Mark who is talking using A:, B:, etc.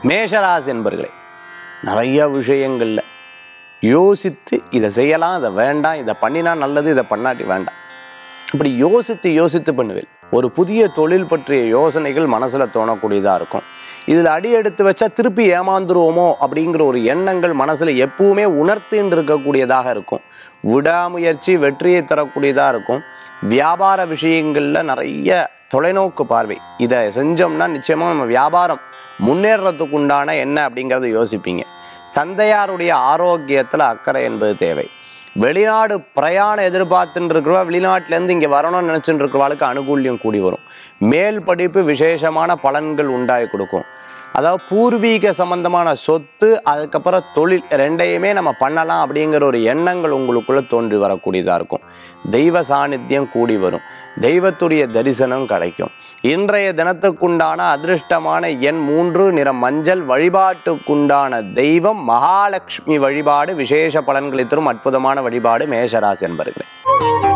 A: மேஷராசி என்பர்களே நிறைய விஷயங்களில் யோசித்து இதை செய்யலாம் இதை வேண்டாம் இதை பண்ணினா நல்லது இதை பண்ணாட்டி வேண்டாம் இப்படி யோசித்து யோசித்து பண்ணுவேன் ஒரு புதிய தொழில் பற்றிய யோசனைகள் மனசில் தோணக்கூடியதாக இருக்கும் இதில் அடி எடுத்து வச்சா திருப்பி ஏமாந்துருவோமோ அப்படிங்கிற ஒரு எண்ணங்கள் மனசில் எப்பவுமே உணர்த்தின்னு இருக்கக்கூடியதாக இருக்கும் விடாமுயற்சி வெற்றியை தரக்கூடியதாக இருக்கும் வியாபார விஷயங்களில் நிறைய தொலைநோக்கு பார்வை இதை செஞ்சோம்னா நிச்சயமாக நம்ம வியாபாரம் முன்னேறதுக்கு உண்டான என்ன அப்படிங்கிறத யோசிப்பீங்க தந்தையாருடைய ஆரோக்கியத்தில் அக்கறை என்பது தேவை வெளிநாடு பிரயாணம் எதிர்பார்த்துட்டு இருக்கிறவா வெளிநாட்டிலேருந்து இங்கே வரணும்னு நினச்சிட்டு இருக்கிறவாளுக்கு அனுகூல்யம் கூடி வரும் மேல் படிப்பு விசேஷமான பலன்கள் உண்டாகி கொடுக்கும் அதாவது பூர்வீக சம்பந்தமான சொத்து அதுக்கப்புறம் தொழில் ரெண்டையுமே நம்ம பண்ணலாம் அப்படிங்கிற ஒரு எண்ணங்கள் உங்களுக்குள்ள தோன்றி வரக்கூடியதாக இருக்கும் தெய்வ சாநித்தியம் கூடி வரும் தெய்வத்துடைய தரிசனம் கிடைக்கும் இன்றைய தினத்துக்குண்டான அதிர்ஷ்டமான எண் மூன்று நிற மஞ்சள் வழிபாட்டுக்குண்டான தெய்வம் மகாலட்சுமி வழிபாடு விசேஷ பலன்களை தரும் அற்புதமான வழிபாடு மேஷராசி என்பர்களே